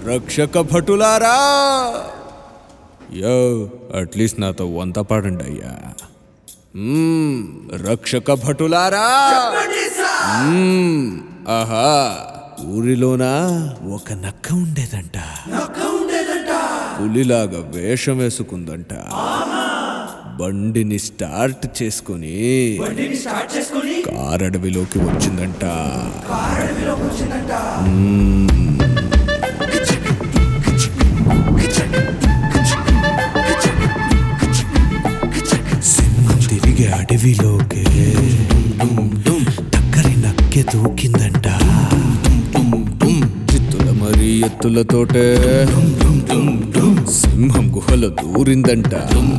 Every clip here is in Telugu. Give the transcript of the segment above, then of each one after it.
రక్షక భటులారా యో అట్లీస్ట్ నాతో వంత పాడండి అయ్యా మ్మ్, రక్షక భటులారా మ్మ్, ఆహా ఊరిలోన ఒక నక్క ఉండేదంట పులిలాగా వేషం వేసుకుందంట బండిని స్టార్ట్ చేసుకుని కారడవిలోకి వచ్చిందంట సింహం తిరిగి అడవిలోకి టక్కరి నక్కె దూకిందంట చిత్తుల మరి ఎత్తులతోటే సింహం గుహలో దూరిందంట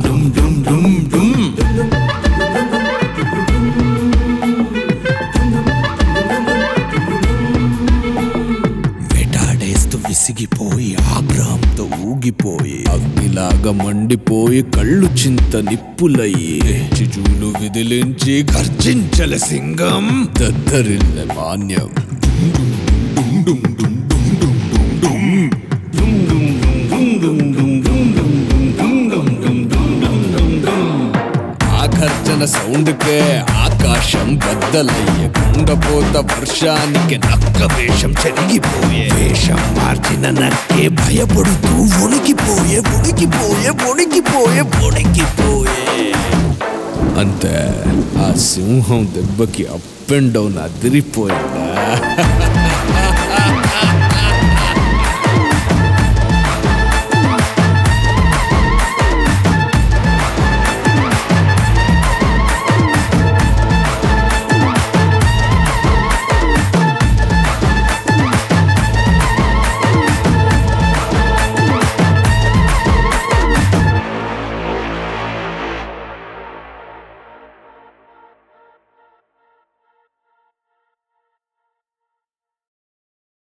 వేటాడేస్తూ విసిగిపోయి ఆగ్రహంతో ఊగిపోయి అగ్నిలాగా మండిపోయి కళ్ళు చింత నిప్పులయ్యి చిజూలు విదిలించి గర్జించల సింగం దద్దరిల్ల మాన్యం ఆకర్షణ సౌండ్కే ఆకాశం బద్దలయ్యే కుండపోత వర్షానికి నక్క వేషం చెరిగిపోయే వేషం మార్చిన నక్కే భయపడుతూ వణికిపోయే వణికిపోయే వణికిపోయే వణికిపోయే అంతే ఆ సింహం దెబ్బకి అప్ అండ్ డౌన్ అదిరిపోయిందా